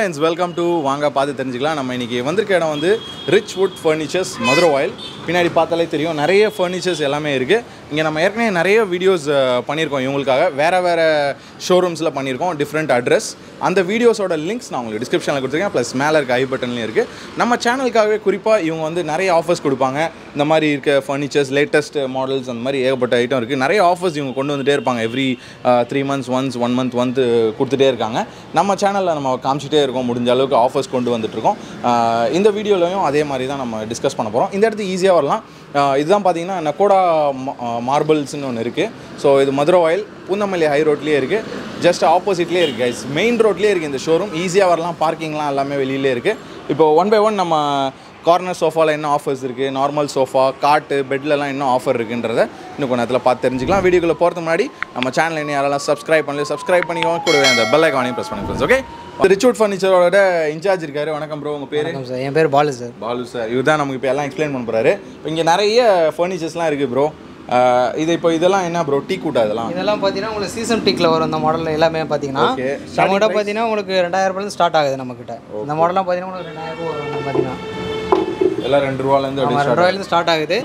Friends welcome to வாங்க பார்த்து தெரிஞ்சுக்கலாம் நம்ம இன்றைக்கி வந்திருக்க இடம் வந்து rich wood furnitures Madurai oil பின்னாடி பார்த்தாலே தெரியும் நிறைய ஃபர்னிச்சர்ஸ் எல்லாமே இருக்குது இங்கே நம்ம ஏற்கனவே நிறைய வீடியோஸ் பண்ணியிருக்கோம் இவங்களுக்காக வேறு வேறு ஷோரூம்ஸில் பண்ணியிருக்கோம் டிஃப்ரெண்ட் அட்ரஸ் அந்த வீடியோஸோட லிங்க்ஸ் நான் உங்களுக்கு டிஸ்கிரிப்ஷனில் கொடுத்துருக்கேன் ப்ளஸ் மேலே இருக்க ஐ பட்டன்லையும் இருக்குது நம்ம சேனலுக்காகவே குறிப்பாக இவங்க வந்து நிறைய ஆஃபர்ஸ் கொடுப்பாங்க இந்த மாதிரி இருக்க ஃபர்னிச்சர்ஸ் லேட்டஸ்ட் மாடல்ஸ் அந்த மாதிரி ஏகப்பட்ட ஐட்டம் இருக்குது நிறைய ஆஃபர்ஸ் இவங்க கொண்டு வந்துட்டே இருப்பாங்க every three months once one month வந்து கொடுத்துட்டே இருக்காங்க நம்ம சேனலில் நம்ம காமிச்சிட்டே இருக்கோம் முடிஞ்ச அளவுக்கு ஆஃபர்ஸ் கொண்டு வந்துட்டுருக்கோம் ஆஹ் இந்த வீடியோலையும் அதே மாதிரி தான் நம்ம டிஸ்கஸ் பண்ண போகிறோம் இந்த இடத்துக்கு ஈஸியாக வரலாம் ஆஹ் இதுதான் பார்த்தீங்கன்னா நக்கோடா மார்பிள்ஸ்னு ஒன்று இருக்குது ஸோ இது மதுரை ஆயில் பூந்தமல்லி ஹை ரோட்லேயே இருக்குது ஜஸ்ட் ஆப்போசிட்லேயே இருக்குது கைஸ் மெயின் ரோட்லேயே இருக்குது இந்த ஷோரூம் ஈஸியாக வரலாம் பார்க்கிங்லாம் எல்லாமே வெளியிலே இருக்குது இப்போ ஒன் பை ஒன் நம்ம கார்னர் சோஃபாவில் என்ன ஆஃபர்ஸ் இருக்குது நார்மல் சோஃபா காட்டு பெட்லலாம் என்ன ஆஃபர் இருக்குன்றத இன்னும் கொஞ்ச நேரத்தில் பார்த்து தெரிஞ்சுக்கலாம் வீடியோக்குள்ளே போகிறதுக்கு முன்னாடி நம்ம சேனல் என்ன யாரெல்லாம் சப்ஸ்கிரைப் பண்ணல சப்ஸ்கிரைப் பண்ணிக்கோங்க கூடவே அந்த பெல் ஐக்கானையும் ப்ரெஸ் பண்ணி ஓகே ரிச்சூட் ஃபர்னிச்சரோட இன்சார்ஜ் இருக்காரு வணக்கம் ப்ரோ உங்கள் பேர் வணக்கம் சார் என் பேர் பாலு சார் பாலு சார் இவர் தான் நமக்கு இப்போ எல்லாம் எக்ஸ்பிளைன் பண்ண போகிறாரு இங்கே நிறைய ஃபர்னிச்சர்ஸ்லாம் இருக்குது ப்ரோ இது இப்போ இதெல்லாம் என்ன ப்ரோ டீ கூட்டா இதெல்லாம் இதெல்லாம் பார்த்தீங்கன்னா உங்களுக்கு சீசன் டீக்கில் வரும் இந்த மாடல் எல்லாமே பார்த்தீங்கன்னா Okay. நம்மகிட்ட பார்த்தீங்கன்னா உங்களுக்கு ரெண்டாயிரம் ரூபாயிலேருந்து ஸ்டார்ட் ஆகுது நம்மக்கிட்ட இந்த மாடல்லாம் பார்த்தீங்கன்னா உங்களுக்கு ரெண்டாயிரம் ரூபா வரும் பார்த்தீங்கன்னா எல்லாம் ரெண்டு ரூபாலேருந்து ஆமாம் அப்படி ரெண்டு ரூபாயிலேருந்து ஸ்டார்ட் ஆகுது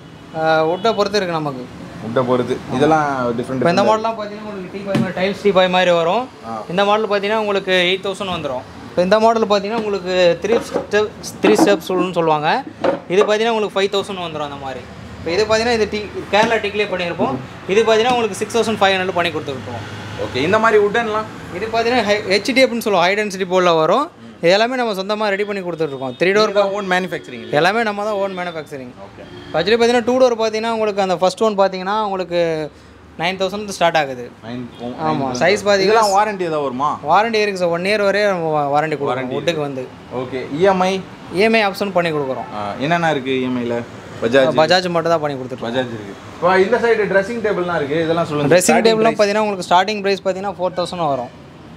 ஆ உட்டை பொறுத்து இருக்குது நமக்கு முட்டை பொறுத்து இதெல்லாம் டிஃப்ரெண்ட் இப்போ இந்த மாடல்லாம் பார்த்தீங்கன்னா உங்களுக்கு டீ பாய் மாதிரி டைல்ஸ் டீ பாய் மாதிரி வரும் இந்த மாடல் பார்த்தீங்கன்னா உங்களுக்கு எயிட் தௌசண்ட் வந்துடும் இப்போ இந்த மாடல் பார்த்தீங்கன்னா உங்களுக்கு த்ரீ ஸ்டெப் த்ரீ ஸ்டெப்ஸ் சொல்லுவாங்க இது பார்த்தீங்கன்னா உங்களுக்கு ஃபைவ் தௌசண்ட் வந்துடும் அந்த மாதிரி இப்போ இது பார்த்தீங்கன்னா இது டீ கேரளா டீக்லேயே பண்ணியிருப்போம் இது பார்த்தீங்கன்னா உங்களுக்கு சிக்ஸ் தௌசண்ட் ஃபைவ் ஹண்ட்ரட் பண்ணி கொடுத்துருப்போம் ஓகே இந்த மாதிரி உட்டன்லாம் இது பார்த்தீங்கன்னா ஹெச்டி அப்படின்னு சொல்லுவோம் ஹை டென்சிட்டி போலில் வரும் இது எல்லாமே நம்ம சொந்தமாக ரெடி பண்ணி கொடுத்துட்ருக்கோம் த்ரீ டோர் ஓன் மேனுஃபேக்சரிங் எல்லாமே நம்ம தான் ஓன் மேனுஃபேக்சரிங் ஓகே ஆக்சுவலி பார்த்தீங்கன்னா டூ டோர் பார்த்தீங்கன்னா உங்களுக்கு அந்த ஃபர்ஸ்ட் ஒன் பார்த்தீங்கன்னா உங்களுக்கு நைன் தௌசண்ட் ஸ்டார்ட் ஆகுது ஆமாம் சைஸ் பார்த்தீங்கன்னா இதெல்லாம் வாரண்டி ஏதாவது வருமா வாரண்டி இருக்குது சார் ஒன் இயர் வரையே வாரண்டி கொடுக்குறோம் வுட்டுக்கு வந்து ஓகே இஎம்ஐ இஎம்ஐ ஆப்ஷன் பண்ணி கொடுக்குறோம் என்னென்ன இருக்குது இஎம்ஐயில் பஜாஜ் பஜாஜ் மட்டும் தான் பண்ணி கொடுத்துருக்கோம் பஜாஜ் இருக்குது இப்போ இந்த சைடு ட்ரெஸ்ஸிங் டேபிள்லாம் இருக்குது இதெல்லாம் சொல்லுங்கள் ட்ரெஸ்ஸிங் டேபிள்லாம் பார்த்தீங்கன்னா உங்களுக்கு ஸ்டார்டிங் ப்ரைஸ் பார்த்தீங்கன்னா ஃபோர் தௌசண்ட் வரும்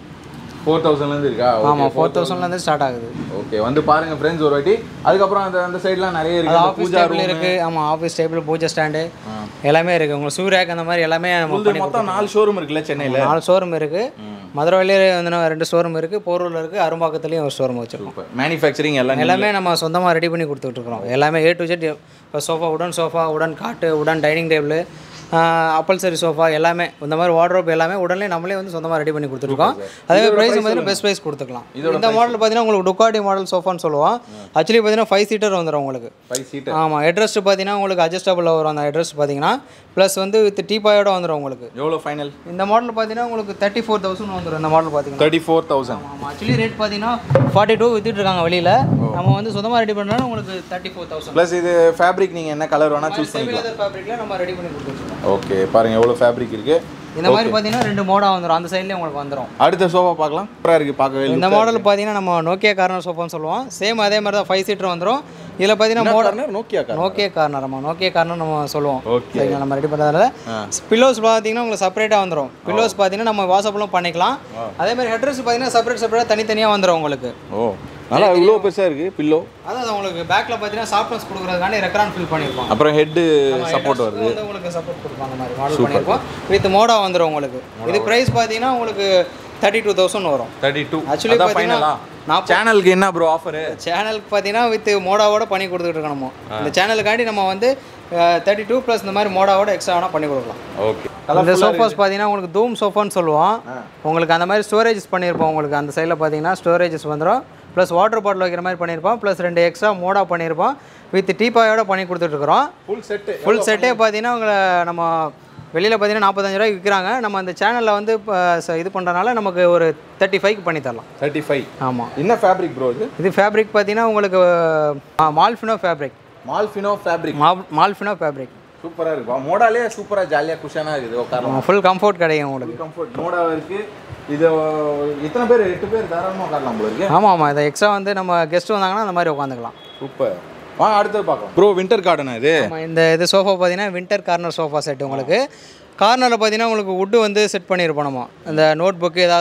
ஃபோர் தௌசண்ட்லேருந்து இருக்கா ஆமாம் ஃபோர் தௌசண்ட்லேருந்து ஸ்டார்ட் ஆகுது ஓகே வந்து பாருங்க ஃப்ரெண்ட்ஸ் ஒரு வாட்டி அதுக்கப்புறம் அந்த அந்த சைட்லாம் நிறைய அது இருக்குது அந்த ஆஃபீஸ் பூஜா டேபிள் இருக்குது ஆமாம் ஆஃபீஸ் டேபிள் பூஜை ஸ்டாண்டு எல்லாமே இருக்குது உங்களுக்கு சூர்யாக் அந்த மாதிரி எல்லாமே நம்ம உங்களுக்கு மொத்தம் நாலு ஷோரூம் இருக்குல்ல சென்னையில் நாலு ஷோரூம் இருக்குது மதுரையிலேயே வந்து நம்ம ரெண்டு ஷோரூம் இருக்குது போரூரில் இருக்குது அரும்பாக்கத்துலேயும் ஒரு ஷோரூம் வச்சுருக்கோம் மேனுஃபேக்சரிங் எல்லாம் எல்லாமே நம்ம சொந்தமாக ரெடி பண்ணி கொடுத்துட்ருக்குறோம் எல்லாமே ஏ டு ஜெட் இப்போ சோஃபா உடன் சோஃபா உடன் காட்டு உடன் டைனிங் டேபிள் அப்பல்சரி சோஃபா எல்லாமே இந்த மாதிரி வார்ட்ரோப் எல்லாமே உடனே நம்மளே வந்து சொந்தமாக ரெடி பண்ணி கொடுத்துருக்கோம் அதே மாதிரி ப்ரைஸ் பார்த்தீங்கன்னா பெஸ்ட் ப்ரைஸ் கொடுத்துக்கலாம் இந்த மாடல் பார்த்தீங்கன்னா உங்களுக்கு டுக்காடி மாடல் சோஃபான்னு சொல்லுவோம் ஆக்சுவலி பார்த்தீங்கன்னா ஃபைவ் சீட்டர் வந்துடும் உங்களுக்கு ஃபைவ் சீட்டர் ஆமாம் ஹெட்ரஸ்ட் பார்த்தீங்கன்னா உங்களுக்கு அட்ஜஸ்டபிள் வரும் அந்த ஹெட்ரஸ்ட் பார்த்தீங்கன்னா ப்ளஸ் வந்து வித் டீபாயோட வந்துடும் உங்களுக்கு எவ்வளோ ஃபைனல் இந்த மாடல் பார்த்தீங்கன்னா உங்களுக்கு தேர்ட்டி ஃபோர் தௌசண்ட் வந்துடும் இந்த மாடல் பார்த்தீங்கன்னா தேர்ட்டி ஃபோர் தௌசண்ட் ஆமாம் ஆக்சுவலி ரேட் பார்த்தீங்கன்னா ஃபார்ட்டி டூ வித்துட்டு இருக்காங்க வெளியில் நம்ம வந்து சொந்தமாக ரெடி பண்ணாலும் உங்களுக்கு தேர்ட்டி ஃபோர் தௌசண்ட் ப்ளஸ் இது ஃபேப்ரிக் நீங்கள் என்ன கலர் வேணால் சூஸ் பண்ணிக்கலாம் லெதர் ஃபேப்ரிக்கில் நம்ம ரெடி பண்ணி கொடுத்துருக்கோம் ஓகே பாருங்க எவ்வளோ ஃபேப்ரிக் இருக்குது இந்த மாதிரி பார்த்தீங்கன்னா ரெண்டு மோடாக வந்துடும் அந்த சைட்லேயே உங்களுக்கு வந்துடும் அடுத்த சோஃபா பார்க்கலாம் சூப்பராக இருக்குது பார்க்கவே இந்த மாடல் பார்த்தீங்கன்னா நம்ம நோக்கியா கார்னர் சோஃபான்னு சொல்லுவோம் சேம் அதே மாதிரி தான் ஃபைவ் சீட்டர் வந்துடும் இதில் பார்த்தீங்கன்னா மோட கார்னர் நோக்கியா கார் நோக்கியா கார்னர் நம்ம நோக்கியா கார்னர் நம்ம சொல்லுவோம் ஓகே சரிங்களா நம்ம ரெடி பண்ணுறதுனால பில்லோஸ் பார்த்தீங்கன்னா உங்களுக்கு செப்பரேட்டாக வந்துடும் பில்லோஸ் பார்த்தீங்கன்னா நம்ம வாட்ஸ்அப்லாம் பண்ணிக்கலாம் அதே மாதிரி ஹெட்ரஸ் பார்த்தீங்கன்னா செப்பரேட் செப்பரேட்டாக தனித்தனியாக வந்துடும் உங்களுக்கு ஓ நல்லா இவ்வளோ பெருசாக இருக்குது பில்லோ அதாவது உங்களுக்கு பேக்கில் பார்த்தீங்கன்னா சாஃப்ட்னஸ் கொடுக்குறதுக்காண்டி ரெக்ரான் ஃபில் பண்ணியிருப்பாங்க அப்புறம் ஹெட்டு சப்போர்ட் வருது வந்து உங்களுக்கு சப்போர்ட் கொடுப்பாங்க அந்த மாதிரி மாடல் பண்ணியிருப்போம் வித் மோடா வந்துடும் உங்களுக்கு இது ப்ரைஸ் பார்த்தீங்கன்னா உங்களுக்கு தேர்ட்டி டூ தௌசண்ட் வரும் தேர்ட்டி டூ ஆக்சுவலி அதான் பார்த்தீங்கன்னா ஃபைனலா நான் சேனலுக்கு என்ன ப்ரோ ஆஃபரு சேனலுக்கு பார்த்தீங்கன்னா வித் மோடாவோட பண்ணி கொடுத்துட்டு இருக்கோம் நம்ம இந்த சேனலுக்காண்டி நம்ம வந்து தேர்ட்டி டூ ப்ளஸ் இந்த மாதிரி மோடாவோட எக்ஸ்ட்ரா வேணால் பண்ணி கொடுக்கலாம் ஓகே இந்த சோஃபாஸ் பார்த்தீங்கன்னா உங்களுக்கு தூம் சோஃபான்னு சொல்லுவோம் உங்களுக்கு அந்த மாதிரி ஸ்டோரேஜஸ் பண்ணியிருப்போம் உங்களுக்கு அந்த சைடில் பார்த்தீங்கன்னா ஸ்டோரேஜஸ் வந்துடும் ப்ளஸ் வாட்டர் பாட்டில் வைக்கிற மாதிரி பண்ணியிருப்போம் ப்ளஸ் ரெண்டு எக்ஸ்ட்ரா மோடா பண்ணியிருப்போம் வித் டீபாயோட பண்ணி கொடுத்துட்ருக்குறோம் ஃபுல் செட்டு ஃபுல் செட்டே பார்த்தீங்கன்னா உங்களை நம்ம வெளியில் பார்த்தீங்கன்னா நாற்பத்தஞ்சு ரூபாய்க்கு விற்கிறாங்க நம்ம அந்த சேனலில் வந்து இப்போ ச- இது பண்ணுறதுனால நமக்கு ஒரு தேர்ட்டி ஃபைவ்க்கு பண்ணி தரலாம் தேர்ட்டி ஃபைவ் ஆமாம் என்ன ஃபேப்ரிக் ப்ரோ இது இது ஃபேப்ரிக் பார்த்தீங்கன்னா உங்களுக்கு மால்ஃபினோ ஃபேப்ரிக் மால்ஃபினோ ஃபேப்ரிக் மால்ஃபினோ ஃபேப்ரிக் சூப்பராக இருக்கு மோடாலே சூப்பராக ஜாலியாக குஷனாக இருக்குது உட்காரலாம் ஃபுல் கம்ஃபர்ட் கிடைக்கும் உங்களுக்கு கம்ஃபர்ட் மோடா இருக்கு இது எத்தனை பேர் எட்டு பேர் தாராளமாக உட்காரலாம் போல இருக்கு ஆமாம் ஆமாம் இதை எக்ஸ்ட்ரா வந்து நம்ம கெஸ்ட் வந்தாங்கன்னா அந்த மாதிரி உட்காந்துக்கலாம் சூப்பர் வாங்க அடுத்தது பார்க்கலாம் ப்ரோ வின்டர் கார்டனா இது ஆமாம் இந்த இது சோஃபா பார்த்தீங்கன்னா வின்டர் கார்னர் சோஃபா செட் உங்களுக்கு கார்னரில் பார்த்தீங்கன்னா உங்களுக்கு வுட்டு வந்து செட் பண்ணியிருப்போம் நம்ம இந்த நோட் புக்கு ஏதாவது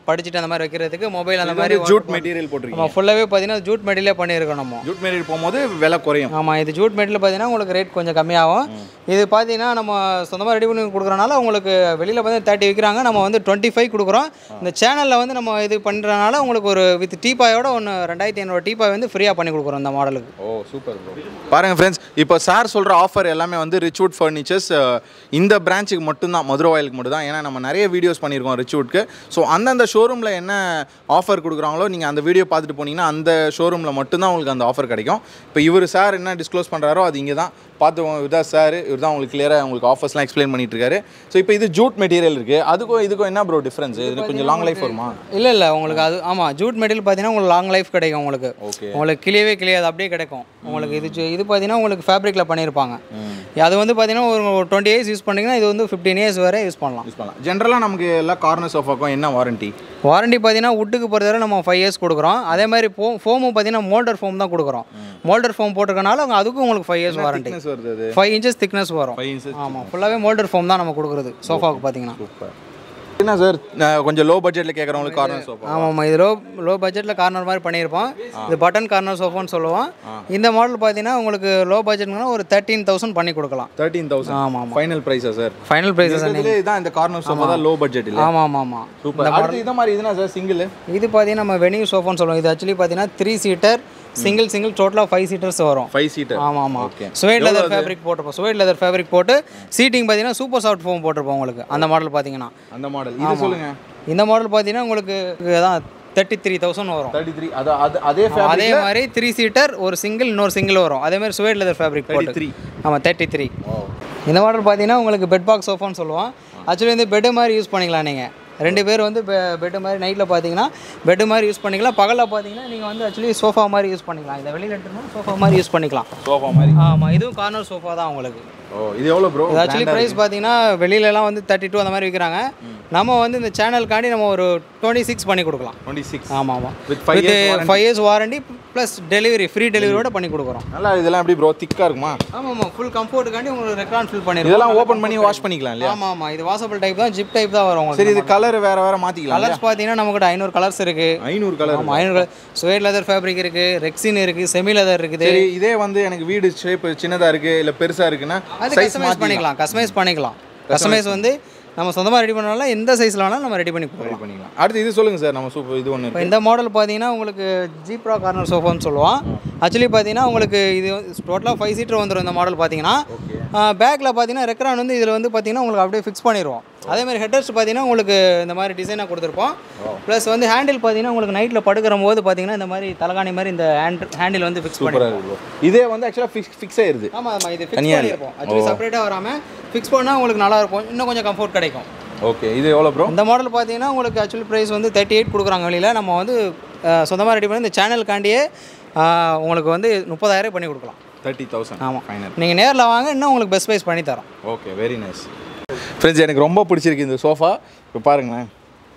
படிச்சுட்டு அந்த மாதிரி வைக்கிறதுக்கு மொபைல் அந்த மாதிரி ஜூட் மெட்டீரியல் போட்டிருக்கீங்க நம்ம ஃபுல்லாகவே பார்த்தீங்கன்னா ஜூட் மெட்டீரியலே பண்ணியிருக்கோம் நம்ம ஜூட் மெட்டீரியல் போகும்போது விலை குறையும் ஆமாம் இது ஜூட் மெட்டீரியல் பார்த்தீங்கன்னா உங்களுக்கு ரேட் கொஞ்சம் கம்மியாகும் இது பார்த்தீங்கன்னா நம்ம சொந்தமாக ரெடி பண்ணி கொடுக்குறனால உங்களுக்கு வெளியில் பார்த்தீங்கன்னா தேர்ட்டி விற்கிறாங்க நம்ம வந்து டுவெண்ட்டி ஃபைவ் கொடுக்குறோம் இந்த சேனலில் வந்து நம்ம இது பண்ணுறதுனால உங்களுக்கு ஒரு வித் டீபாயோட ஒன்று ரெண்டாயிரத்தி ஐநூறு டீபாய் வந்து ஃப்ரீயாக பண்ணி கொடுக்குறோம் இந்த மாடலுக்கு ஓ சூப்பர் ப்ரோ பாருங்க ஃப்ரெண்ட்ஸ் இப்போ சார் சொல்கிற ஆஃபர் எல்லாமே வந்து ரிச்வுட் ஃபர்னிச்சர்ஸ் இந்த பிரான்ச்சுக்கு மட்டும்தான் மதுரை வாயிலுக்கு மட்டும் தான் ஏன்னா நம்ம நிறைய வீடியோஸ் பண்ணியிருக்கோம் ரிச்வுட்க்கு ஸோ அந்தந்த ஷோரூமில் என்ன ஆஃபர் கொடுக்குறாங்களோ நீங்கள் அந்த வீடியோ பார்த்துட்டு போனீங்கன்னா அந்த ஷோரூமில் மட்டும்தான் உங்களுக்கு அந்த ஆஃபர் கிடைக்கும் இப்போ இவர் சார் என்ன டிஸ்க்ளோஸ் பண்ணுறாரோ அது இங்கே தான் பார்த்து இதான் சார் இவர் தான் உங்களுக்கு கிளியராக உங்களுக்கு ஆஃபர்ஸ்லாம் எக்ஸ்பிளைன் பண்ணிட்டு இருக்காரு ஸோ இப்போ இது ஜூட் மெட்டீரியல் இருக்குது அதுக்கும் இதுக்கும் என்ன ப்ரோ டிஃப்ரென்ஸ் இது கொஞ்சம் லாங் லைஃப் வருமா இல்லை இல்லை உங்களுக்கு அது ஆமாம் ஜூட் மெட்டீரியல் பார்த்தீங்கன்னா உங்களுக்கு லாங் லைஃப் கிடைக்கும் உங்களுக்கு ஓகே உங்களுக்கு கிளியவே கிளியாது அப்படியே கிடைக்கும் உங்களுக்கு இது ஜு- இது பார்த்தீங்கன்னா உங்களுக்கு ஃபேப்ரிக்கில் பண்ணியிருப்பாங்க அது வந்து பார்த்தீங்கன்னா ஒரு டுவெண்ட்டி இயர்ஸ் யூஸ் பண்ணிங்கன்னா இது வந்து ஃபிஃப்டீன் இயர்ஸ் வரை யூஸ் பண்ணலாம் யூஸ் பண்ணலாம் ஜென்ரலாக நமக்கு எல்லா கார்னர் சோஃபாக்கும் என்ன வாரண்டி வாரண்டி பார்த்தீங்கன்னா வுட்டுக்கு பொறுத்தவரை நம்ம ஃபைவ் இயர்ஸ் கொடுக்குறோம் அதே மாதிரி ஃபோ ஃபோமும் பார்த்தீங்கன்னா மோல்டர் ஃபோம் தான் கொடுக்குறோம் மோல்டர் ஃபோம் போட்டிருக்கனால அவங்க அதுக்கும் உங்களுக்கு ஃபைவ் இயர்ஸ் வாரண்டி thickness வருது அது ஃபைவ் இன்ச்சஸ் திக்னஸ் வரும் ஃபைவ் இன்ச்சஸ் ஆமாம் ஃபுல்லாகவே மோல்டர் ஃபோம் தான் நம்ம கொடுக்குறது சோஃபாவுக்கு பார்த்தீங்கன்னா சூப்பர் என்ன சார் கொஞ்சம் லோ பட்ஜெட்டில் கேட்குறவங்களுக்கு கார்னர் சோஃபா ஆமாம் இது லோ லோ பட்ஜெட்டில் கார்னர் மாதிரி பண்ணியிருப்போம் இது பட்டன் கார்னர் சோஃபான்னு சொல்லுவோம் இந்த மாடல் பார்த்தீங்கன்னா உங்களுக்கு லோ பட்ஜெட்னா ஒரு தேர்ட்டீன் தௌசண்ட் பண்ணி கொடுக்கலாம் தேர்ட்டீன் தௌசண்ட் ஆமாம் ஆமாம் ஃபைனல் ப்ரைஸா சார் ஃபைனல் ப்ரைஸஸ் இதுலேயே இதான் இந்த கார்னர் சோஃபா தான் லோ பட்ஜெட் இல்லை ஆமாம் ஆமாம் ஆமாம் சூப்பர் அடுத்து இதை மாதிரி இதுனா சார் சிங்கிள் இது பார்த்தீங்கன்னா நம்ம வெனியூ சோஃபான்னு சொல்லுவோம் இது ஆக்சுவலி பார்த்தீங்கன்னா த்ரீ சீட்டர் சிங்கிள் சிங்கிள் டோட்டலாக ஃபைவ் சீட்டர்ஸ் வரும் ஃபைவ் சீட்டர் ஆமாம் ஆமாம் Okay. ஸ்வேட் லெதர் ஃபேப்ரிக் போட்டிருப்போம் ஸ்வேட் லெதர் ஃபேப்ரிக் போட்டு சீட்டிங் பார்த்தீங்கன்னா சூப்பர் சாஃப்ட் ஃபோம் போட்டிருப்போம் உங்களுக்கு அந்த மாடல் பார்த்தீங்கன்னா அந்த மாடல் இது சொல்லுங்க இந்த மாடல் பார்த்தீங்கன்னா உங்களுக்கு தான் தேர்ட்டி த்ரீ தௌசண்ட் வரும் தேர்ட்டி த்ரீ அது அது அதே அதே மாதிரி த்ரீ சீட்டர் ஒரு சிங்கிள் இன்னொரு சிங்கிள் வரும் அதே மாதிரி ஸ்வேட் லெதர் ஃபேப்ரிக் போட்டு த்ரீ ஆமாம் தேர்ட்டி த்ரீ இந்த மாடல் பார்த்தீங்கன்னா உங்களுக்கு பெட் பாக்ஸ் சோஃபான்னு சொல்லுவோம் ஆக்சுவலி வந்து பெட்டு மாதிரி யூஸ் பண்ணிக்கலாம் நீங்கள் ரெண்டு பேர் வந்து பெட்டு மாதிரி நைட்டில் பார்த்தீங்கன்னா பெட்டு மாதிரி யூஸ் பண்ணிக்கலாம் பகலில் பார்த்தீங்கன்னா நீங்கள் வந்து ஆக்சுவலி சோஃபா மாதிரி யூஸ் பண்ணிக்கலாம் இதை வெளியில் எடுத்துனா சோஃபா மாதிரி யூஸ் பண்ணிக்கலாம் சோஃபா மாதிரி ஆமாம் இதுவும் கார்னர் சோஃபா தான் உங்களுக்கு ஓ இது எவ்வளோ ப்ரோ இது ஆக்சுவலி ப்ரைஸ் பார்த்தீங்கன்னா வெளியிலலாம் வந்து தேர்ட்டி டூ அந்த மாதிரி விற்கிறாங்க நம்ம வந்து இந்த சேனலுக்காண்டி நம்ம ஒரு டுவெண்ட்டி சிக்ஸ் பண்ணி கொடுக்கலாம் டுவெண்ட்டி சிக்ஸ் ஆமாம் ஆமாம் with five with five years warranty plus delivery free டெலிவரியோட பண்ணி கொடுக்குறோம் நல்லா இதெல்லாம் எப்படி ப்ரோ திக்காக இருக்குமா ஆமாம் ஆமாம் ஃபுல் கம்ஃபர்ட்டுக்காண்டி உங்களுக்கு ரெக்கார்ட் ஃபில் பண்ணிருக்கோம் இதெல்லாம் ஓப்பன் பண்ணி வாஷ் பண்ணிக்கலாம் இல்லையா ஆமாம் ஆமாம் இது வாசபிள் டைப் தான் ஜிப் டைப் தான் வரும் உங்களுக்கு சரி இது கலர் வேற வேற மாற்றிக்கலாம் கலர்ஸ் பார்த்தீங்கன்னா நம்மகிட்ட ஐநூறு கலர்ஸ் இருக்குது ஐநூறு கலர் ஆமாம் ஐநூறு கலர் ஸ்வேட் லெதர் ஃபேப்ரிக் இருக்குது ரெக்ஸின் இருக்குது செமி லெதர் இருக்குது சரி இதே வந்து எனக்கு வீடு ஷேப் சின்னதாக இருக்குது இல்லை பெருசாக இருக்குன்னா அது சைஸ் கஸ்டமைஸ் பண்ணிக்கலாம் கஸ்டமைஸ் பண்ணிக்கலாம் கஸ்டமைஸ் வந்து நம்ம சொந்தமாக ரெடி பண்ணாலும் எந்த சைஸில் வேணாலும் நம்ம ரெடி பண்ணி கொடுக்கலாம் பண்ணிக்கலாம் அடுத்து இது சொல்லுங்கள் சார் நம்ம சூப்பர் இது ஒன்று இப்போ இந்த மாடல் பார்த்தீங்கன்னா உங்களுக்கு ஜீப்ரா கார்னர் சோஃபான்னு சொல்லுவோம் ஆக்சுவலி பார்த்தீங்கன்னா உங்களுக்கு இது டோட்டலாக ஃபைவ் சீட்டர் வந்துடும் இந்த மாடல் பார்த்தீங்கன்னா பேக்கில் பார்த்தீங்கன்னா ரெக்ரான் வந்து இதில் வந்து பார்த்தீங்கன்னா உங்களுக்கு அப்படியே ஃபிக்ஸ் பண்ணிடுவோம் அதே மாதிரி ஹெட்டர்ஸ் பார்த்தீங்கன்னா உங்களுக்கு இந்த மாதிரி டிசைனாக கொடுத்துருப்போம் ப்ளஸ் வந்து ஹேண்டில் பார்த்தீங்கன்னா உங்களுக்கு நைட்டில் படுக்கிற போது பார்த்தீங்கன்னா இந்த மாதிரி தலகாணி மாதிரி இந்த ஹேண்ட் ஹேண்டில் வந்து ஃபிக்ஸ் பண்ணி சூப்பராக இருக்குது இதே வந்து ஆக்சுவலாக ஃபிக்ஸ் ஃபிக்ஸ் ஆயிருது ஆமாம் ஆமாம் இது ஃபிக்ஸ் பண்ணியிருப்போம் ஆக்சுவலி செப்பரேட்டாக வராமல் ஃபிக்ஸ் பண்ணால் உங்களுக்கு நல்லா இருக்கும் இன்னும் கொஞ்சம் கம்ஃபர்ட் கிடைக்கும் ஓகே இது எவ்வளோ ப்ரோ இந்த மாடல் பார்த்தீங்கன்னா உங்களுக்கு ஆக்சுவலி ப்ரைஸ் வந்து தேர்ட்டி எயிட் கொடுக்குறாங்க வெளியில் நம்ம வந்து சொந்தமாக ரெடி பண்ணி இந்த சேனலுக்காண்டியே ஆஹ், உங்களுக்கு வந்து முப்பதாயிரம் பண்ணி கொடுக்கலாம் தேர்ட்டி தௌசண்ட் ஆமாம். ஃபைனல் நீங்கள் நேரில் வாங்க இன்னும் உங்களுக்கு பெஸ்ட் ப்ரைஸ் பண்ணி தரோம் ஓகே வெரி நைஸ் ஃப்ரெண்ட்ஸ் எனக்கு ரொம்ப பிடிச்சிருக்கு இந்த சோஃபா இப்போ பாருங்களேன்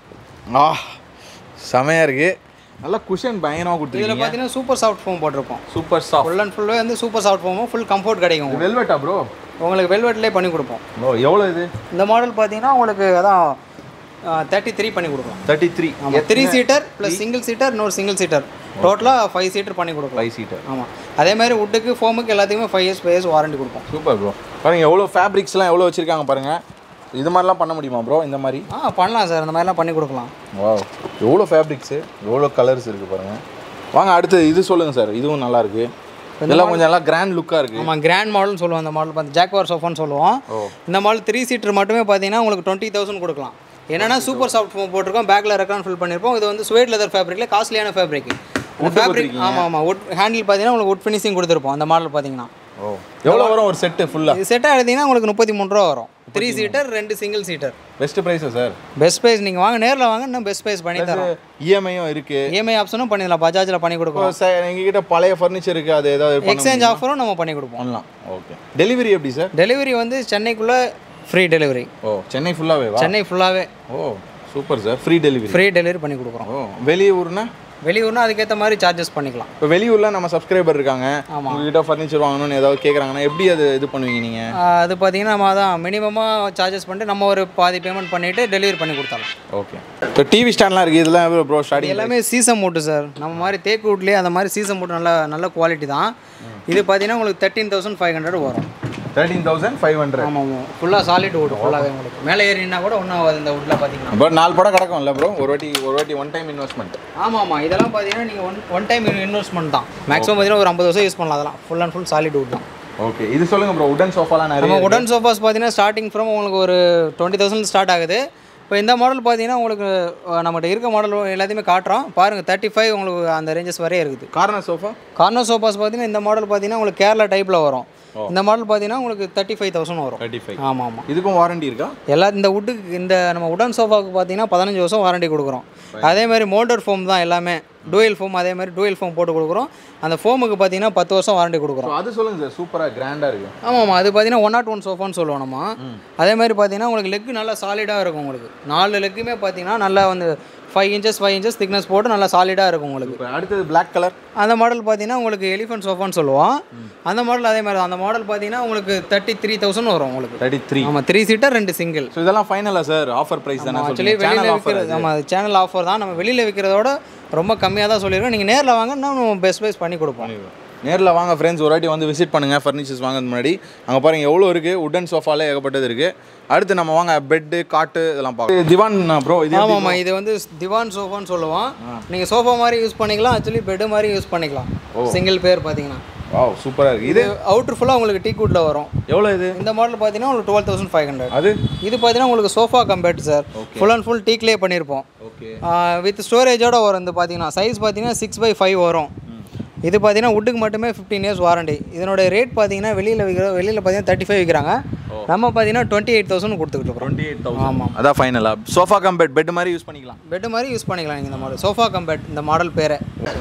ஆ செமையாக இருக்குது நல்லா குஷன் பயங்கரமாக இதில் கொடுத்துருக்கீங்க பார்த்தீங்கன்னா சூப்பர் சாஃப்ட் ஃபோம் போட்டிருப்போம் சூப்பர் சாஃப்ட் ஃபுல் அண்ட் ஃபுல்லாக வந்து சூப்பர் சாஃப்ட் ஃபோமும் ஃபுல் கம்ஃபர்ட் கிடைக்கும் உங்களுக்கு. வெல்வெட்டா ப்ரோ உங்களுக்கு வெல்வெட்லேயே பண்ணி கொடுப்போம் ஓ எவ்வளோ இது இந்த மாடல் பார்த்தீங்கன்னா உங்களுக்கு அதான் தேர்ட்டி த்ரீ பண்ணி கொடுக்கலாம் தேர்ட்டி த்ரீ ஆமாம் three seater plus single seater இன்னொரு சிங்கிள் சீட்டர் டோட்டலாக ஃபைவ் சீட்டர் பண்ணி கொடுக்கலாம் ஃபைவ் சீட்டர் ஆமாம் அதே மாதிரி வுட்டுக்கு ஃபோமுக்கு எல்லாத்துக்குமே five years five years warranty கொடுப்போம் சூப்பர் ப்ரோ பாருங்க எவ்வளோ ஃபேப்ரிக்ஸ்லாம் எவ்வளோ வச்சுருக்காங்க பாருங்கள் இது மாதிரிலாம் பண்ண முடியுமா ப்ரோ இந்த மாதிரி ஆ பண்ணலாம் சார் அந்த மாதிரிலாம் பண்ணி கொடுக்கலாம் வா எவ்வளோ ஃபேப்ரிக்ஸு எவ்வளோ கலர்ஸ் இருக்குது பாருங்கள் வாங்க அடுத்து இது சொல்லுங்கள் சார் இதுவும் நல்லா இருக்கு இதெல்லாம் கொஞ்சம் நல்லா கிராண்ட் லுக்காக இருக்குது ஆமாம் கிராண்ட் மாடல்னு சொல்லுவோம் அந்த மாடல் பார்த்து ஜாக்வார் சோஃபான்னு சொல்லுவோம் ஓ. இந்த மாடல் த்ரீ சீட்டர் மட்டுமே பார்த்தீங்கன்னா உங்களுக்கு டுவெண்ட்டி தௌசண்ட் கொடுக்கலாம் என்னன்னா சூப்பர் சாஃப்ட் ஃபோம் போட்டிருக்கோம் பேக்கில் ரெக்கார்ட் ஃபில் பண்ணியிருப்போம் இது வந்து ஸ்வேட் லெதர் ஃபேப்ரிக்கில் காஸ்ட்லியான ஃபேப்ரிக் இந்த ஃபேப்ரிக் ஆமாம் ஆமாம் வுட் ஹேண்டில் பார்த்தீங்கன்னா உங்களுக்கு வுட் ஃபினிஷிங் கொடுத்துருப்போம் அந்த மாடல் பார்த்தீங்கன்னா ஓ எவ்வளோ வரும் ஒரு செட்டு ஃபுல்லாக இது செட்டாக எடுத்தீங்கன்னா உங்களுக்கு முப்பத்தி மூணு ரூபா வரும் த்ரீ சீட்டர் ரெண்டு சிங்கிள் சீட்டர் பெஸ்ட் ப்ரைஸா சார் பெஸ்ட் ப்ரைஸ் நீங்கள் வாங்க நேரில் வாங்க இன்னும் பெஸ்ட் ப்ரைஸ் பண்ணி தரோம் இஎம்ஐயும் இருக்குது இஎம்ஐ ஆப்ஷனும் பண்ணிடலாம் பஜாஜில் பண்ணி கொடுக்குறோம் சார் எங்ககிட்ட பழைய ஃபர்னிச்சர் இருக்குது அது ஏதாவது பண்ண எக்ஸ்சேஞ்ச் ஆஃபரும் நம்ம பண்ணி கொடுப்போம் பண்ணலாம் ஓகே டெலிவரி எப்படி சார் டெலிவரி வந்து சென்னைக்குள்ளே ஃப்ரீ டெலிவரி ஓ சென்னை ஃபுல்லாகவே வா சென்னை ஃபுல்லாகவே oh super sir free delivery free delivery பண்ணி கொடுக்குறோம் ஓ வெளியூர்னா வெளியூர்னா அதுக்கேற்ற மாதிரி சார்ஜஸ் பண்ணிக்கலாம் இப்போ வெளியூரில் நம்ம சப்ஸ்கிரைபர் இருக்காங்க ஆமாம். உங்ககிட்ட ஃபர்னிச்சர் வாங்கணும்னு ஏதாவது கேட்குறாங்கன்னா எப்படி அது இது பண்ணுவீங்க நீங்கள் ஆஹ் அது பார்த்தீங்கன்னா நம்ம அதான் மினிமமாக சார்ஜஸ் பண்ணிட்டு நம்ம ஒரு பாதி பேமெண்ட் பண்ணிவிட்டு டெலிவரி பண்ணி கொடுத்தாலும் ஓகே இப்போ டிவி ஸ்டாண்ட்லாம் இருக்குது இதெல்லாம் ப்ரோ ஸ்டார்டிங் எல்லாமே சீசம் மூட்டு சார் நம்ம மாதிரி தேக்கு வுட்லேயே அந்த மாதிரி சீசம் மூட்டு நல்ல நல்ல குவாலிட்டி தான் இது பார்த்தீங்கன்னா உங்களுக்கு தேர்ட்டீன் தௌசண்ட் ஃபைவ் ஹண்ட்ரட் வரும் தேர்ட்டீன் தௌசண்ட் ஃபைவ் ஹண்ட்ரட் ஆமாம் ஆமாம் ஃபுல்லாக சாலிட் வுட் ஃபுல்லாகவே உங்களுக்கு மேலே ஏறினா கூட ஒன்றும் ஆகாது இந்த வுட்டில் பார்த்தீங்கன்னா பட் நாலு படம் கிடக்கும்ல ப்ரோ ஒரு வாட்டி ஒரு வாட்டி ஒன் டைம் இன்வெஸ்ட்மெண்ட் ஆமாம் ஆமாம் இதெல்லாம் பார்த்தீங்கன்னா நீங்கள் ஒன் ஒன் டைம் இன்வெஸ்ட்மெண்ட் தான் மேக்ஸிமம் பார்த்தீங்கன்னா ஒரு ஐம்பது வருஷம் யூஸ் பண்ணலாம் அதெல்லாம் full and full solid wood தான் ஓகே இது சொல்லுங்க ப்ரோ உடன் சோஃபாலாம் நிறைய நம்ம உடன் சோஃபாஸ் பார்த்தீங்கன்னா ஸ்டார்டிங் ஃப்ரம் உங்களுக்கு ஒரு டுவெண்ட்டி தௌசண்ட் ஸ்டார்ட் ஆகுது இப்போ இந்த மாடல் பார்த்தீங்கன்னா உங்களுக்கு அஹ், நம்மகிட்ட இருக்க மாடல் எல்லாத்தையுமே காட்டுறோம் பாருங்கள் தேர்ட்டி ஃபைவ் உங்களுக்கு அந்த ரேஞ்சஸ் வரையே இருக்குது கார்னர் சோஃபா கார்னர் சோஃபாஸ் பார்த்தீங்கன்னா இந்த மாடல் பார்த்தீங்கன்னா உங்களுக்கு கேரளா டைப்பில் வரும் இந்த மாடல் பார்த்தீங்கன்னா உங்களுக்கு தேர்ட்டி ஃபைவ் தௌசண்ட் வரும் தேர்ட்டி ஃபைவ் ஆமாம் ஆமாம் இதுக்கும் வாரண்டி இருக்கா எல்லா இந்த வுட்டுக்கு இந்த நம்ம உடன் சோஃபாவுக்கு பார்த்தீங்கன்னா பதினஞ்சு வருஷம் வாரண்டி கொடுக்குறோம் அதே மாதிரி மோல்டர் ஃபோம் தான் எல்லாமே டூயல் ஃபோம் அதே மாதிரி டூயல் ஃபோம் போட்டு கொடுக்குறோம் அந்த ஃபோமுக்கு பார்த்தீங்கன்னா பத்து வருஷம் வாரண்டி கொடுக்குறோம் ஸோ அது சொல்லுங்க சார் சூப்பராக கிராண்டாக இருக்கு ஆமாம் ஆமாம் அது பார்த்தீங்கன்னா ஒன் நாட் ஒன் சோஃபான்னு சொல்லுவோம் நம்ம அதே மாதிரி பார்த்தீங்கன்னா உங்களுக்கு லெக் நல்லா சாலிடாக இருக்கும் உங்களுக்கு நாலு லெக்குமே பார்த்தீங்கன்னா நல்லா வந்து five inches five inches thickness போட்டு நல்லா சாலிடாக இருக்கும் உங்களுக்கு இப்போ அடுத்தது பிளாக் கலர் அந்த மாடல் பார்த்தீங்கன்னா உங்களுக்கு எலிஃபென்ட் சோஃபான்னு சொல்லுவோம் அந்த மாடல் அதே மாதிரி தான் அந்த மாடல் பார்த்தீங்கன்னா உங்களுக்கு தேர்ட்டி த்ரீ தௌசண்ட் வரும் உங்களுக்கு தேர்ட்டி த்ரீ ஆமாம் த்ரீ சீட்டர் ரெண்டு சிங்கிள் ஸோ இதெல்லாம் ஃபைனலா சார் ஆஃபர் ப்ரைஸ் தானே ஆக்சுவலி சொல்லுங்க வெளியில் சேனல் ஆஃபர் விற்கிறது நம்ம சேனல் ஆஃபர் தான் நம்ம வெளியில் விற்கிறதோட ரொம்ப கம்மியாக தான் சொல்லியிருக்கோம் நீங்கள் நேரில் வாங்க நம்ம பெஸ்ட் ப்ரைஸ் பண்ணி கொடுப்போம் நேரில் வாங்க ஃப்ரெண்ட்ஸ் ஒரு வாட்டி வந்து விசிட் பண்ணுங்கள் ஃபர்னிச்சர்ஸ் வாங்குறது முன்னாடி அங்கே பாருங்க எவ்வளோ இருக்குது உடன் சோஃபாலே ஏகப்பட்டது இருக்குது அடுத்து நம்ம வாங்க பெட்டு காட்டு இதெல்லாம் பார்க்கலாம் திவான் ப்ரோ இது எப்படி ஆமாம்மா இது வந்து திவான் சோஃபான்னு சொல்லுவோம் நீங்கள் சோஃபா மாதிரி யூஸ் பண்ணிக்கலாம் ஆக்சுவலி பெட்டு மாதிரி யூஸ் பண்ணிக்கலாம் சிங்கிள் பேர் பார்த்தீங்கன்னா வாவ் சூப்பராக இருக்குது இது அவுட்ரு ஃபுல்லாக உங்களுக்கு டீ கூட்டில் வரும் எவ்வளோ இது இந்த மாடல் பார்த்தீங்கன்னா உங்களுக்கு டுவெல் தௌசண்ட் ஃபைவ் ஹண்ட்ரட் அது இது பார்த்தீங்கன்னா உங்களுக்கு sofa cum bed sir full and full டீக்லேயே பண்ணியிருப்போம் ஓகே வித் ஸ்டோரேஜோட வரும் இந்த பார்த்தீங்கன்னா சைஸ் பார்த்தீங்கன்னா சிக்ஸ் பை ஃபைவ் வரும் இது பார்த்தீங்கன்னா வுட்டுக்கு மட்டுமே ஃபிஃப்டீன் இயர்ஸ் வாரண்டி இதனோட ரேட் பார்த்தீங்கன்னா வெளியில் விற்கிற வெளியில் பார்த்தீங்கன்னா தேர்ட்டி ஃபைவ் விற்கிறாங்க நம்ம பார்த்தீங்கன்னா டுவெண்ட்டி எயிட் தௌசண்ட் கொடுத்துக்கிட்டு இருக்கோம் டுவெண்ட்டி எயிட் தௌசண்ட் ஆமாம் அதான் ஃபைனலாக சோஃபா கம் பெட் பெட் மாதிரி யூஸ் பண்ணிக்கலாம் பெட்டு மாதிரி யூஸ் பண்ணிக்கலாம் நீங்கள் இந்த மாடல் சோஃபா கம்பேர்ட் இந்த மாடல் பேரை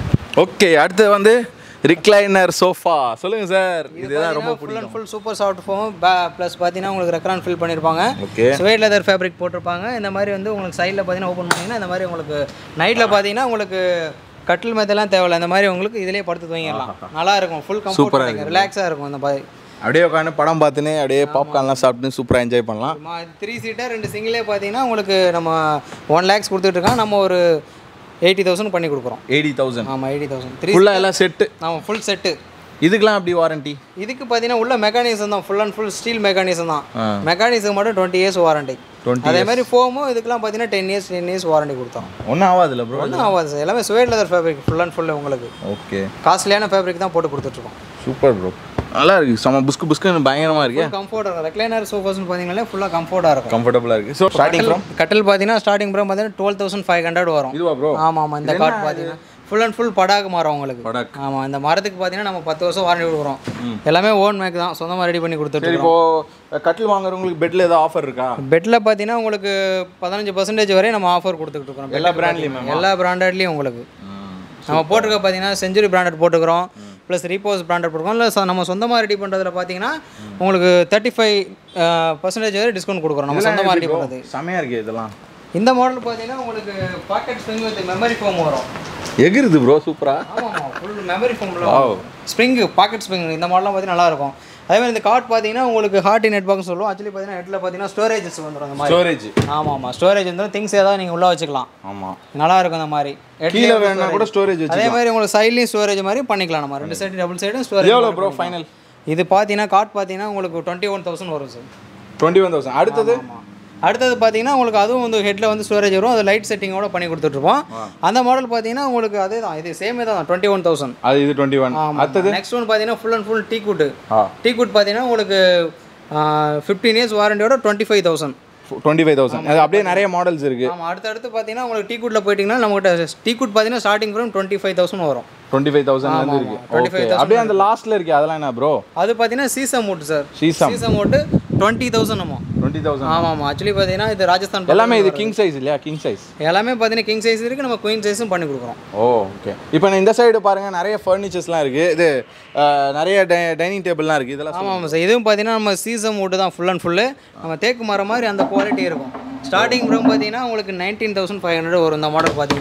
ஓகே அடுத்து வந்து ரிக்ளைனர் சோஃபா சொல்லுங்க சார் இதுதான் ரொம்ப full and full super soft foam plus பார்த்தீங்கன்னா உங்களுக்கு ரெக்கரான் ஃபில் பண்ணியிருப்பாங்க ஓகே ஸ்வேட் லெதர் ஃபேப்ரிக் போட்டிருப்பாங்க இந்த மாதிரி வந்து உங்களுக்கு சைடில் பார்த்தீங்கன்னா ஓப்பன் பண்ணிங்கன்னா இந்த மாதிரி உங்களுக்கு நைட்டில் பார்த்தீங்கன்னா உங்களுக்கு கட்டில் மெத்தெல்லாம் தேவையில்ல இந்த மாதிரி உங்களுக்கு இதிலே படுத்து தூங்கிடலாம் நல்லா இருக்கும் ஃபுல் கம்ஃபர்ட் ரிலாக்ஸாக இருக்கும் இந்த மாதிரி அப்படியே உட்காந்து படம் பார்த்துன்னு அப்படியே பாப்கார்ன்லாம் சாப்பிட்டு சூப்பராக என்ஜாய் பண்ணலாம் த்ரீ சீட்டர் ரெண்டு சிங்கிளே பார்த்தீங்கன்னா உங்களுக்கு நம்ம ஒன் லேக்ஸ் கொடுத்துட்ருக்கோம் நம்ம ஒரு எயிட்டி தௌசண்ட் பண்ணி கொடுக்குறோம் எயிட்டி தௌசண்ட் ஆமாம் எயிட்டி தௌசண்ட் த்ரீ ஃபுல்லாக எல்லாம் செட்டு ஆமாம் ஃபுல் செட்டு இதுக்கெல்லாம் அப்படி வாரண்டி இதுக்கு பார்த்தீங்கன்னா உள்ள மெக்கானிசம் தான் full and full steel mechanism தான் ஆ. மெக்கானிசம் மட்டும் டுவெண்ட்டி இயர்ஸ் வாரண்டி 20 அதே மாதிரி ஃபோமும் இதுக்கெல்லாம் பார்த்தீங்கன்னா ten years ten years warranty கொடுத்தோம் ஒன்றும் ஆகாதுல்ல ப்ரோ ஒன்றும் ஆகாது சார் எல்லாமே suede leather fabric full and full உங்களுக்கு ஓகே காஸ்ட்லியான ஃபேப்ரிக் தான் போட்டு கொடுத்துட்ருக்கோம் சூப்பர் ப்ரோ நல்லா இருக்கு செம புஸ்கு புஸ்குன்னு பயங்கரமாக இருக்கு கம்ஃபர்டாக இருக்கும் ரெக்லைனர் சோஃபாஸ்னு பார்த்தீங்கன்னா ஃபுல்லாக கம்ஃபர்ட்டாக இருக்கும் கம்ஃபர்டபுளாக இருக்கு ஸோ ஸ்டார்டிங் ஃப்ரம் கட்டில் பார்த்தீங்கன்னா ஸ்டார்டிங் ப்ரோ பார்த்தீங்கன்னா டுவெல் தௌசண்ட் ஃபைவ் ஹண்ட்ரட் வரும் இதுவா ப்ரோ ஆமாம் ஆமாம் இந்த காட் பார்த்தீங்கன்னா ஃபுல் அண்ட் ஃபுல் படாக்கு மரம் உங்களுக்கு படாக். ஆமாம் இந்த மரத்துக்கு பார்த்தீங்கன்னா நம்ம பத்து வருஷம் வாரண்டி கொடுக்குறோம் எல்லாமே ஓன் மேக் தான் சொந்தமாக ரெடி பண்ணி கொடுத்துட்டு சரி இப்போ கட்டில் வாங்குறவங்களுக்கு பெட்ல ஏதாவது ஆஃபர் இருக்கா பெட்டில் பார்த்தீங்கன்னா உங்களுக்கு பதினஞ்சு பர்சன்டேஜ் வரை நம்ம ஆஃபர் கொடுத்துக்கிட்டு இருக்கிறோம் எல்லா பிராண்ட்லையுமே எல்லா பிராண்டட்லேயும் உங்களுக்கு நம்ம போட்டிருக்க பார்த்தீங்கன்னா செஞ்சுரி பிராண்டட் போட்டுக்கிறோம் ப்ளஸ் ரீபோஸ் பிராண்டட் போட்டுருக்கோம் இல்லை சொ- நம்ம சொந்தமாக ரெடி பண்ணுறதுல பார்த்தீங்கன்னா உங்களுக்கு தேர்ட்டி ஃபைவ் பர்சன்டேஜ் வரை டிஸ்கவுண்ட் கொடுக்குறோம் நம்ம சொந்தமாக ரெடி பண்ணுறது செமையா இருக்கு இதெல்லாம் இந்த மாடல் பார்த்தீங்கன்னா உங்களுக்கு pocket spring with memory foam வரும் எகிருது ப்ரோ சூப்பரா ஆமாம் ஃபுல் மெமரி ஃபோமில் ஸ்ப்ரிங்கு பாக்கெட் ஸ்ப்ரிங் இந்த மாடலாம் பார்த்தீங்கன்னா நல்லா இருக்கும் அதே மாதிரி இந்த கார்ட் பார்த்தீங்கன்னா உங்களுக்கு ஹார்ட் நெட் பாக்ஸ் சொல்லுவோம் ஆக்சுவலி பார்த்தீங்கன்னா நெட்டில் பார்த்தீங்கன்னா ஸ்டோரேஜஸ் வந்துடும் அந்த மாதிரி ஸ்டோரேஜ் ஆமாம் ஆமாம் ஸ்டோரேஜ் வந்துடும் திங்ஸ் ஏதாவது நீங்கள் உள்ளே வச்சுக்கலாம் ஆமா நல்லா இருக்கும் இந்த மாதிரி கீழே வேணா கூட ஸ்டோரேஜ் வச்சு அதே மாதிரி உங்களுக்கு சைட்லேயும் ஸ்டோரேஜ் மாதிரி பண்ணிக்கலாம் நம்ம ரெண்டு சைடு டபுள் சைடும் ஸ்டோரேஜ் எவ்வளோ ப்ரோ ஃபைனல் இது பார்த்தீங்கன்னா கார்ட் பார்த்தீங்கன்னா உங்களுக்கு டுவெண்ட்டி ஒன் தௌசண்ட் வரும் சார் டுவெண்ட்டி ஒன் தௌசண்ட் அடுத்தது அடுத்தது பார்த்தீங்கன்னா உங்களுக்கு அதுவும் வந்து ஹெட்டில் வந்து ஸ்டோரேஜ் வரும் அது லைட் செட்டிங்கோட பண்ணி கொடுத்துட்ருப்போம் அந்த மாடல் பார்த்தீங்கன்னா உங்களுக்கு அதே தான் இது சேமே தான் டுவெண்ட்டி ஒன் தௌசண்ட் அது இது டுவெண்ட்டி ஒன் அடுத்தது நெக்ஸ்ட் ஒன் பார்த்தீங்கன்னா full and full teak wood ah teak wood பார்த்தீங்கன்னா உங்களுக்கு ஃபிஃப்டீன் இயர்ஸ் வாரண்டியோட twenty five thousand twenty five thousand அது அப்படியே நிறைய மாடல்ஸ் இருக்கு ஆமாம் அடுத்தடுத்து பார்த்தீங்கன்னா உங்களுக்கு டீ குட்டில் போயிட்டீங்கன்னா நம்மகிட்ட டீ குட் பார்த்தீங்கன்னா starting from twenty five thousand வரும் டுவெண்ட்டி ஃபைவ் தௌசண்ட் இருக்கு ஓகே அப்படியே அந்த லாஸ்ட்ல இருக்கு அதெல்லாம் என்ன ப்ரோ அது பார்த்தீங்கன்னா சீசம் மூட்டு சார் சீசம் சீசம் மூட்டு டுவெண்ட்டி தௌசண்ட் நம்ம டுவெண்ட்டி தௌசண்ட் ஆமாம் ஆமாம் ஆக்சுவலி பார்த்தீங்கன்னா இது ராஜஸ்தான் எல்லாமே இது கிங் சைஸ் இல்லையா கிங் சைஸ் எல்லாமே பார்த்தீங்கன்னா கிங் சைஸ் இருக்குது நம்ம குயின் சைஸும் பண்ணி கொடுக்குறோம் ஓ ஓகே இப்போ நான் இந்த சைடு பாருங்க நிறைய ஃபர்னிச்சர்ஸ்லாம் இருக்கு இது அஹ், நிறைய டைனிங் டேபிள்லாம் இருக்கு இதெல்லாம் ஆமாம் ஆமாம் சார் இதுவும் பார்த்தீங்கன்னா நம்ம சீசம் மூட்டு தான் ஃபுல் அண்ட் ஃபுல்லு நம்ம தேக்கு மரம் மாதிரி அந்த குவாலிட்டி இருக்கும் ஸ்டார்டிங் ஃப்ரம் பார்த்தீங்கன்னா உங்களுக்கு நைன்டீன் தௌசண்ட் ஃபைவ் ஹண்ட்ரட் வரும் இந்த மாடல் பார்த்தீங்கன்னா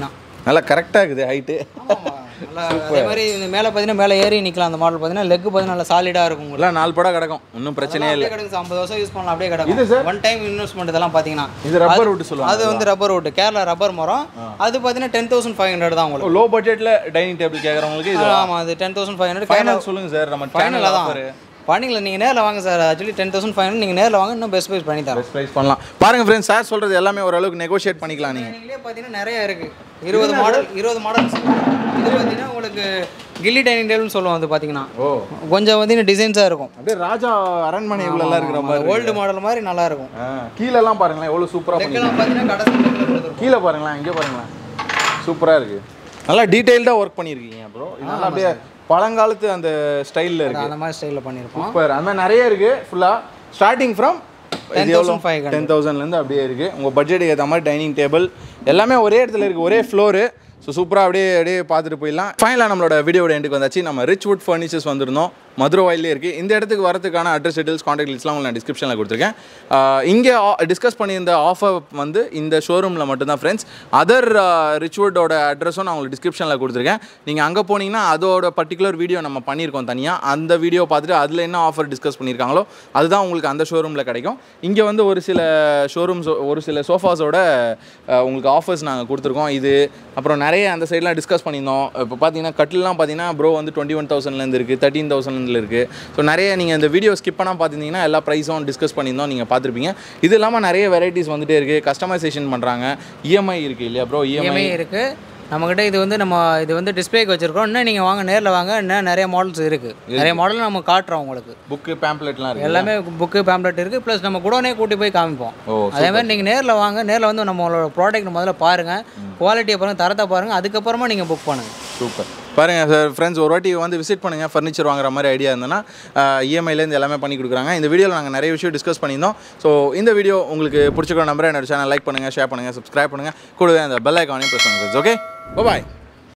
நல்லா கரெக்டாக இருக்குது ஹைட்டு நல்லா அதே மாதிரி இந்த மேலே பார்த்தீங்கன்னா மேலே ஏறி நிற்கலாம் அந்த மாடல் பார்த்தீங்கன்னா லெக் பார்த்தீங்கன்னா நல்லா சாலிடாக இருக்கும் உங்களுக்கு எல்லாம் நாலு படம் கிடக்கும் ஒன்றும் பிரச்சனையே இல்லை அப்படியே கிடக்கு ஐம்பது வருஷம் யூஸ் பண்ணலாம் அப்படியே இது கிடக்கும் ஒன் டைம் இன்வெஸ்ட்மெண்ட் இதெல்லாம் பார்த்தீங்கன்னா இது ரப்பர் விட்டு சொல்லுவாங்க அது வந்து ரப்பர் வுட் கேரளா ரப்பர் மரம் அது பார்த்தீங்கன்னா டென் தௌசண்ட் ஃபைவ் ஹண்ட்ரட் தான் உங்களுக்கு லோ பட்ஜெட்டில் டைனிங் டேபிள் கேட்குறவங்களுக்கு இது ஆமாம் அது ten thousand five hundred final சொல்லுங்கள் சார் நம்ம ஃபைனல் ஃபைனல் தான் பண்ணிக்கலாம் நீங்கள் நேரில் வாங்க sir actually ten thousand five hundred நீங்கள் நேரில் வாங்க இன்னும் பெஸ்ட் ப்ரைஸ் பண்ணி தரோம் பெஸ்ட் ப்ரைஸ் பண்ணலாம் பாருங்க ஃப்ரெண்ட்ஸ் சார் சொல்கிறது எல்லாமே ஓரளவுக்கு நெகோஷியேட் பண்ணிக்கலாம் நீங்கள் நீங்களே பார்த்தீங்கன்னா நிறைய இருக்குது இருபது மாடல் இருபது மாடல்ஸ் இது பார்த்தீங்கன்னா உங்களுக்கு கில்லி டைனிங் டேபிள்னு சொல்லுவோம் அது பார்த்தீங்கன்னா ஓ கொஞ்சம் வந்து டிசைன்ஸாக இருக்கும் அப்படியே ராஜா அரண்மனை இவ்வளோலாம் இருக்கிற மாதிரி ஓல்டு மாடல் மாதிரி நல்லா இருக்கும் ஆ, கீழெல்லாம் பாருங்களேன் எவ்வளோ சூப்பராக பண்ணி லெக்கெல்லாம் பார்த்தீங்கன்னா கடைசி லெக்கில் கொடுத்துருக்கோம் கீழே பாருங்களேன் இங்கே பாருங்களேன் சூப்பராக இருக்குது நல்லா டீட்டெயில்டாக ஒர்க் பண்ணியிருக்கீங்க ப்ரோ இது நல்லா அப்படியே பழங்காலத்து அந்த ஸ்டைலில் இருக்குது அந்த மாதிரி ஸ்டைலில் பண்ணியிருக்கோம் சூப்பர் அந்த மாதிரி நிறைய இருக்குது ஃபுல்லாக starting from ten thousand five hundred ten தௌசண்ட்லேருந்து அப்படியே இருக்குது உங்கள் பட்ஜெட்டுக்கு ஏற்ற மாதிரி டைனிங் டேபிள் எல்லாமே ஒரே இடத்துல இருக்குது ஒரே ஃப்ளோரு ஸோ சூப்பராக அப்படியே அப்படியே பார்த்துட்டு போயிடலாம் ஃபைனலாக நம்மளோட வீடியோட எண்டுக்கு வந்தாச்சு நம்ம ரிச் வுட் ஃபர்னிச்சர்ஸ் வந்திருந்தோம் மதுரை வாயிலே இருக்குது இந்த இடத்துக்கு வரதுக்கான அட்ரஸ் டீட்டெயில்ஸ் காண்டாக்ட் லிஸ்ட்லாம் உங்களுக்கு நான் டிஸ்கிரிப்ஷனில் கொடுத்துருக்கேன் இங்கே டிஸ்கஸ் பண்ணியிருந்த ஆஃபர் வந்து இந்த ஷோரூமில் மட்டும்தான் ஃப்ரெண்ட்ஸ் அதர் ரிச்வுட்டோட அட்ரஸும் நான் உங்களுக்கு டிஸ்கிரிப்ஷனில் கொடுத்துருக்கேன் நீங்கள் அங்கே போனீங்கன்னா அதோட பர்டிகுலர் வீடியோ நம்ம பண்ணியிருக்கோம் தனியாக அந்த வீடியோ பார்த்துட்டு அதில் என்ன ஆஃபர் டிஸ்கஸ் பண்ணியிருக்காங்களோ அதுதான் உங்களுக்கு அந்த ஷோரூமில் கிடைக்கும் இங்கே வந்து ஒரு சில ஷோரூம்ஸ் ஒரு சில சோஃபாஸோட உங்களுக்கு ஆஃபர்ஸ் நாங்கள் கொடுத்துருக்கோம் இது அப்புறம் நிறைய அந்த சைட்லாம் டிஸ்கஸ் பண்ணியிருந்தோம் இப்போ பார்த்தீங்கன்னா கட்டில்லாம் பார்த்தீங்கன்னா ப்ரோ வந்து டுவெண்ட்டி ஒன் தௌசண்ட்லேருந்து இருக்குது தேர்ட்டீன் தௌசண்ட்லேருந்து இருக்குது ஸோ நிறைய நீங்கள் இந்த வீடியோ ஸ்கிப் பண்ணால் பார்த்துருந்தீங்கன்னா எல்லா ப்ரைஸும் டிஸ்கஸ் பண்ணியிருந்தோம் நீங்கள் பார்த்துருப்பீங்க இது இல்லாமல் நிறைய வெரைட்டிஸ் வந்துட்டே இருக்குது கஸ்டமைசேஷன் பண்ணுறாங்க இஎம்ஐ இருக்குது இல்லையா ப்ரோ இஎம்ஐ இஎம்ஐ இருக்குது நம்மக்கிட்ட இது வந்து நம்ம இது வந்து டிஸ்பிளேக்கு வச்சுருக்கோம் இன்னும் நீங்கள் வாங்க நேரில் வாங்க இன்னும் நிறைய மாடல்ஸ் இருக்குது நிறைய மாடல் நம்ம காட்டுறோம் உங்களுக்கு புக்கு பேம்ப்ளெட்லாம் இருக்குது எல்லாமே புக்கு பேம்ப்ளெட் இருக்குது ப்ளஸ் நம்ம குடோனே கூட்டி போய் காமிப்போம் ஓ அதே மாதிரி நீங்கள் நேரில் வாங்க நேரில் வந்து நம்மளோட ப்ராடக்ட் முதல்ல பாருங்கள் குவாலிட்டியை பாருங்கள் தரத்தை பாருங்கள் அதுக்கப்புறமா நீங்கள் புக் பண்ணுங்கள் சூப்பர் பாருங்கள் சார் ஃப்ரெண்ட்ஸ் ஒரு வாட்டி வந்து விசிட் பண்ணுங்கள் ஃபர்னிச்சர் வாங்குற மாதிரி ஐடியா இருந்ததுன்னா இஎம்ஐலேருந்து எல்லாமே பண்ணி கொடுக்குறாங்க இந்த வீடியோவில் நாங்கள் நிறைய விஷயம் டிஸ்கஸ் பண்ணியிருந்தோம் ஸோ இந்த வீடியோ உங்களுக்கு பிடிச்சிக்கிற நம்பரை என்னோட சேனல் லைக் பண்ணுங்கள் ஷேர் பண்ணுங்கள் சப்ஸ்கிரைப் பண்ணுங்கள் கூடவே அந்த பெல் ஐக்கானையும் ப்ரெஸ் பண்ணுங்கள் ஓகே பாய்